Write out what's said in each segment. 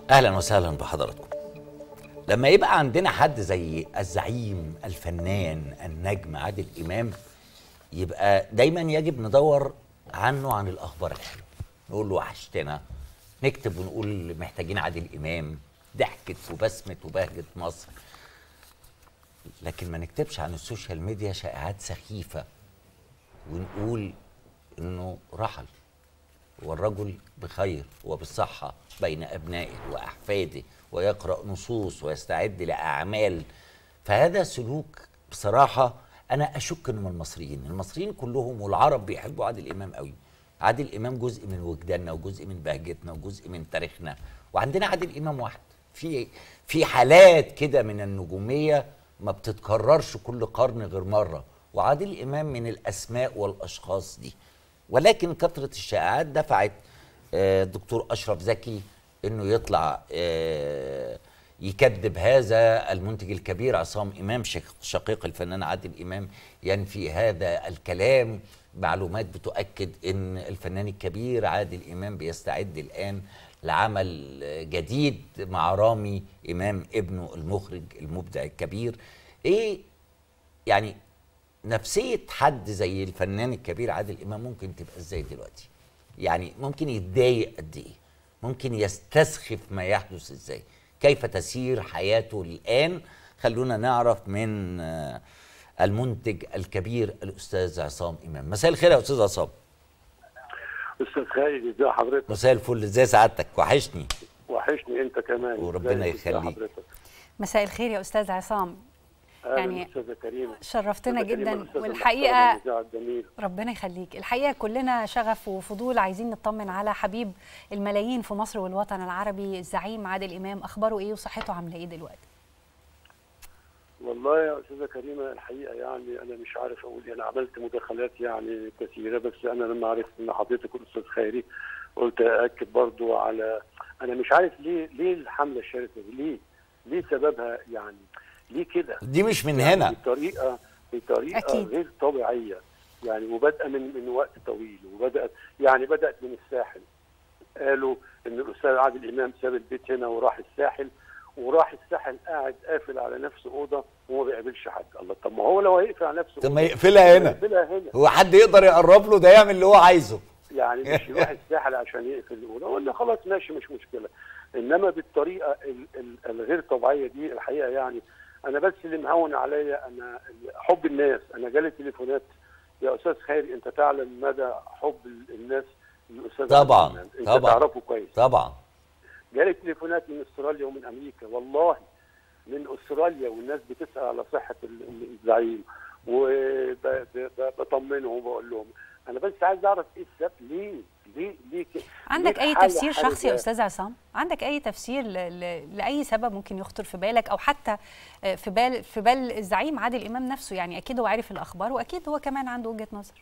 اهلا وسهلا بحضراتكم لما يبقى عندنا حد زي الزعيم الفنان النجم عادل امام يبقى دايما يجب ندور عنه عن الاخبار الحلوه نقول له وحشتنا نكتب ونقول محتاجين عادل امام ضحكت وبسمت وبهجت مصر لكن ما نكتبش عن السوشيال ميديا شائعات سخيفه ونقول انه رحل والرجل بخير وبالصحة بين أبنائه وأحفاده ويقرأ نصوص ويستعد لأعمال فهذا سلوك بصراحة أنا أشك إنه من المصريين المصريين كلهم والعرب بيحبوا عادل إمام قوي عادل إمام جزء من وجداننا وجزء من بهجتنا وجزء من تاريخنا وعندنا عادل إمام واحد في في حالات كده من النجومية ما بتتكررش كل قرن غير مرة وعادل إمام من الأسماء والأشخاص دي ولكن كثرة الشائعات دفعت آه، دكتور أشرف زكي إنه يطلع آه، يكذب هذا المنتج الكبير عصام إمام شق- شقيق الفنان عادل إمام ينفي هذا الكلام معلومات بتؤكد إن الفنان الكبير عادل إمام بيستعد الآن لعمل آه، جديد مع رامي إمام ابنه المخرج المبدع الكبير إيه يعني نفسية حد زي الفنان الكبير عادل إمام ممكن تبقى إزاي دلوقتي؟ يعني ممكن يتضايق قد إيه؟ ممكن يستسخف ما يحدث إزاي؟ كيف تسير حياته الآن؟ خلونا نعرف من آه، المنتج الكبير الأستاذ عصام إمام مساء الخير يا أستاذ عصام استاذ خالد ازي حضرتك مساء الفل إزاي سعادتك وحشني وحشني انت كمان وربنا ازيك؟ ازي يخليك. حضرتك مساء الخير يا استاذ عصام أهلاً يعني استاذه كريمه شرفتنا أستاذة كريمة، جدا الأستاذة والحقيقه المحترمة، المذيعة الجميلة. ربنا يخليك الحقيقه كلنا شغف وفضول عايزين نطمن على حبيب الملايين في مصر والوطن العربي الزعيم عادل امام اخباره ايه وصحته عامله ايه دلوقتي والله يا استاذه كريمه الحقيقه يعني انا مش عارف اقول إيه. انا عملت مداخلات يعني كثيره بس انا لما عرفت ان حضرتك الاستاذ خيري قلت ااكد برضو على انا مش عارف ليه ليه الحمله الشرسه دي ليه ليه سببها يعني ليه كده دي مش من يعني هنا بطريقه بطريقه أكيد. غير طبيعيه يعني وبادئه من من وقت طويل وبدات يعني بدات من الساحل قالوا ان الاستاذ عادل امام ساب البيت هنا وراح الساحل وراح الساحل قاعد قافل على نفسه اوضه وما بيقابلش حد الله طب ما هو لو هيقفل على نفسه طب ما أوضة، يقفلها هنا يقفلها هنا هو حد يقدر يقرب له ده يعمل اللي هو عايزه يعني مش يروح الساحل عشان يقفل الاوضه قلنا خلاص ماشي مش مشكله انما بالطريقه ال- ال- الغير طبيعيه دي الحقيقه يعني انا بس اللي مهون عليا انا حب الناس انا جالي تليفونات يا استاذ خيري انت تعلم مدى حب ال- الناس للاستاذ طبعاً، عادل إمام. انت طبعاً. تعرفه كويس طبعا جالي تليفونات من استراليا ومن امريكا والله من استراليا والناس بتسال على صحه ال- ال- الزعيم وبطمنهم وبقول لهم انا بس عايز اعرف ايه السبب ليه ليه ليه كده عندك ليه اي حالة تفسير حرجة؟ شخصي يا استاذ عصام عندك اي تفسير ل... ل... لاي سبب ممكن يخطر في بالك او حتى آه، في بال في بال الزعيم عادل امام نفسه يعني اكيد هو عارف الاخبار واكيد هو كمان عنده وجهه نظر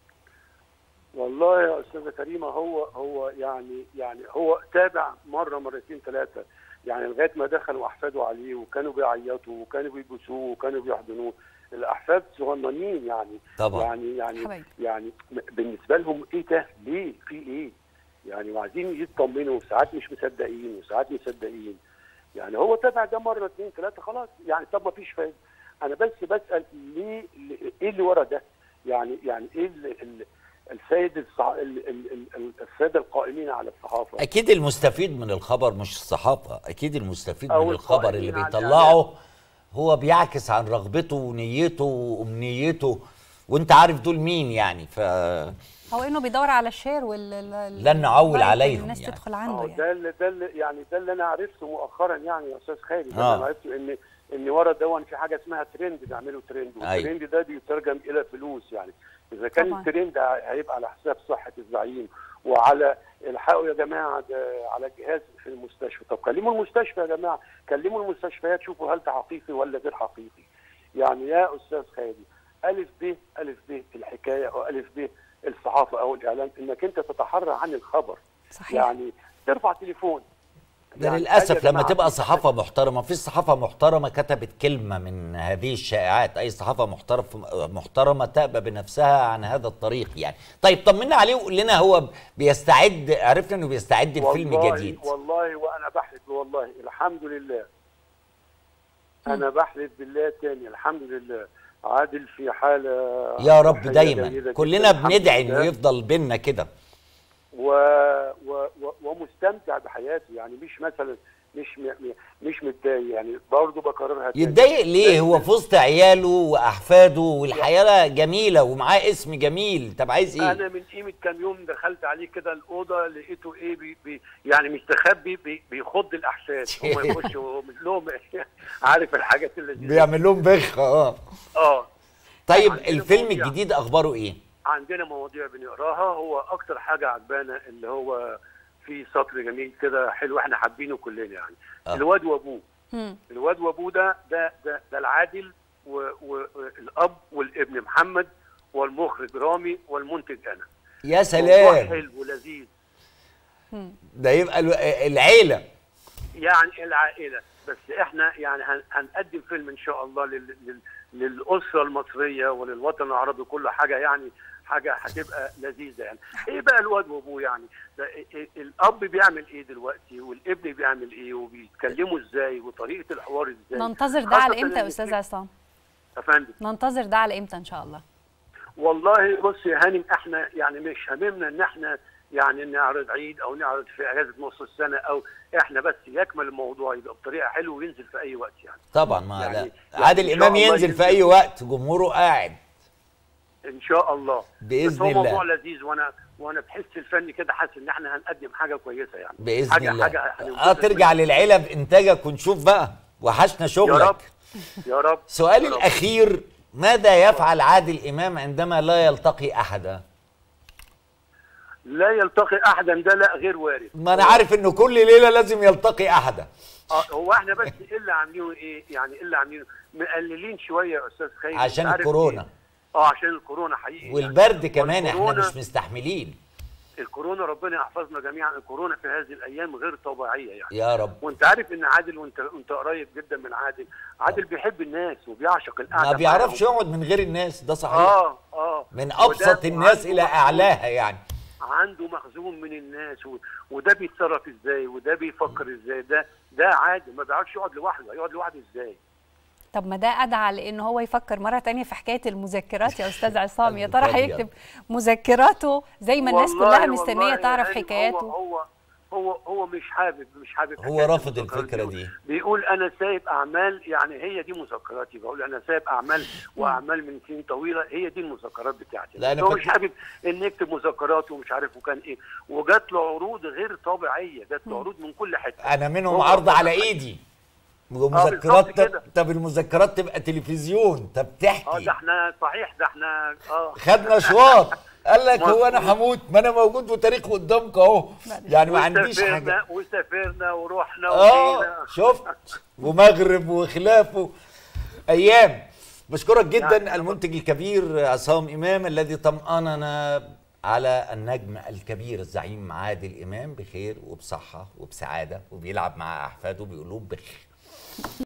والله يا استاذه كريمه هو هو يعني يعني هو تابع مره مرتين ثلاثه يعني لغايه ما دخلوا احفاده عليه وكانوا بيعيطوا وكانوا بيبوسوه وكانوا بيحضنوه الاحفاد صغننين يعني طبعا. يعني يعني حبايبي. يعني بالنسبه لهم ايه ده ليه في ايه يعني وعايزين يطمنوا وساعات مش مصدقين وساعات مصدقين يعني هو تابع ده مره اثنين ثلاثه خلاص يعني طب ما فيش فايده انا بس بسال ليه ليه- ايه اللي ورا ده يعني يعني ايه ال- ال- السيد الصع... ال- ال- ال- ال- الساده القائمين على الصحافه اكيد المستفيد من الخبر مش الصحافه اكيد المستفيد أو من الخبر اللي القائمين على بيطلعه هو بيعكس عن رغبته ونيته وامنيته وانت عارف دول مين يعني ف هو انه بيدور على الشير وال لن نعول اللايك عليهم الناس يعني. تدخل اه عنده يعني ده اللي ده اللي يعني ده اللي انا عرفته مؤخرا يعني يا استاذ خالد آه. انا عرفت ان ان ورا دون في حاجه اسمها ترند بيعملوا ترند أيوة. والترند ده بيترجم الى فلوس يعني اذا كان طبعاً. الترند هيبقى على حساب صحه الزعيم وعلى الحقوا يا جماعه ده على جهاز في المستشفى طب كلموا المستشفى يا جماعه كلموا المستشفيات شوفوا هل ده حقيقي ولا غير حقيقي يعني يا استاذ خالد الف ب الف ب الحكايه او الف ب الصحافه او الاعلام انك انت تتحرى عن الخبر صحيح يعني ترفع تليفون ده يعني للاسف أي يا لما جماعة تبقى في صحافه محترمه في صحافه محترمه كتبت كلمه من هذه الشائعات اي صحافه محترف محترمه تأبى بنفسها عن هذا الطريق يعني طيب طمنا عليه وقول لنا هو بيستعد عرفنا انه بيستعد لفيلم والله جديد والله وانا انا بحلف والله الحمد لله انا بحلف بالله تاني الحمد لله عادل في حاله يا رب صحية دايما جيدة كلنا جداً، الحمد بندعي لله. انه يفضل بينا كده و... و... و... ومستمتع بحياته يعني مش مثلا مش م... م- مش متضايق يعني برضه بكررها تاني. يتضايق ليه هو في وسط عياله واحفاده والحياه جميله ومعاه اسم جميل طب عايز ايه انا من قيمه كام يوم دخلت عليه كده الاوضه لقيته ايه بي بي يعني مستخبي بي بيخض الاحساس هو يخش ومش لهم عارف الحاجات اللي بيعمل لهم بخ اه اه طيب عندنا الفيلم مواضيع. الجديد اخباره ايه عندنا مواضيع بنقراها هو اكتر حاجه عجبانا اللي هو في سطر جميل كده حلو احنا حابينه كلنا يعني آه. الواد وابوه مم. الواد وابوه ده ده ده, ده العادل والاب والابن محمد والمخرج رامي والمنتج انا يا موضوع سلام حلو ولذيذ ده يبقى الو- العيله يعني العائله بس احنا يعني هن- هنقدم فيلم ان شاء الله لل لل للاسره المصريه وللوطن العربي كل حاجه يعني حاجه هتبقى لذيذه يعني ايه بقى الواد وابوه يعني ده إيه- إيه- الاب بيعمل ايه دلوقتي والابن بيعمل ايه وبيتكلموا ازاي وطريقه الحوار ازاي ننتظر ده على خاصة امتى يا إن استاذ في- عصام يا فندم ننتظر ده على امتى ان شاء الله والله بص يا هانم احنا يعني مش هممنا ان احنا يعني نعرض عيد او نعرض في اجازه نص السنه او احنا بس يكمل الموضوع يبقى بطريقه حلوه وينزل في اي وقت يعني طبعا ما يعني- لا يعني عادل إن شاء امام الله ينزل في ينزل. اي وقت جمهوره قاعد ان شاء الله بإذن بس هو الله. موضوع لذيذ وانا وانا بحس الفني كده حاسس ان احنا هنقدم حاجه كويسه يعني باذن حاجة الله حاجه اه هننبسط ترجع منها. للعيله بانتاجك ونشوف بقى وحشنا يا شغلك رب يا رب سؤالي يا رب. الاخير ماذا يفعل عادل امام عندما لا يلتقي احدا لا يلتقي احدا ده لا غير وارد ما انا عارف انه كل ليله لازم يلتقي احدا اه هو احنا بس ايه اللي عاملينه ايه يعني ايه اللي عاملينه مقللين شويه يا استاذ خالد عشان أنت عارف الكورونا. إيه؟ اه عشان الكورونا حقيقي والبرد كمان احنا والكورونا- مش مستحملين الكورونا ربنا يحفظنا جميعا الكورونا في هذه الايام غير طبيعيه يعني يا رب وانت عارف ان عادل وانت انت قريب جدا من عادل عادل بيحب الناس وبيعشق القعده ما بيعرفش معاهم. يقعد من غير الناس ده صحيح اه اه من وده- ابسط الناس وعنده الى مخزون- اعلاها يعني عنده مخزون من الناس و... وده بيتصرف ازاي وده بيفكر ازاي ده ده عادي ما بيعرفش يقعد لوحده هيقعد لوحده ازاي طب ما ده ادعى لان هو يفكر مره تانية في حكايه المذكرات يا استاذ عصام يا ترى الأبيض. هيكتب مذكراته زي ما الناس والله- كلها مستنيه والله تعرف يعني حكاياته هو هو هو هو مش حابب مش حابب هو حكاية رافض المذكرات الفكرة دي. بيقول انا سايب اعمال يعني هي دي مذكراتي بقول انا سايب اعمال واعمال من سنين طويله هي دي المذكرات بتاعتي لا، أنا هو مش فاكر- حابب ان يكتب مذكرات ومش عارف وكان ايه وجات له عروض غير طبيعيه جات له عروض من كل حته انا منهم هو عرض على رافض ايدي بالظبط ومذكرات كده. طب المذكرات تبقى تلفزيون طب اه ده تحكي احنا صحيح ده احنا اه خدنا شواط قال لك هو انا مظبوط. هموت ما انا موجود وتاريخ قدامك اهو يعني ما عنديش وسافرنا- حاجه وسافرنا ورحنا اه وجينا شفت ومغرب وخلافه ايام بشكرك جدا يعني المنتج الكبير عصام امام الذي طمأننا على النجم الكبير الزعيم عادل امام بخير وبصحه وبسعاده وبيلعب مع احفاده بقلوب بخ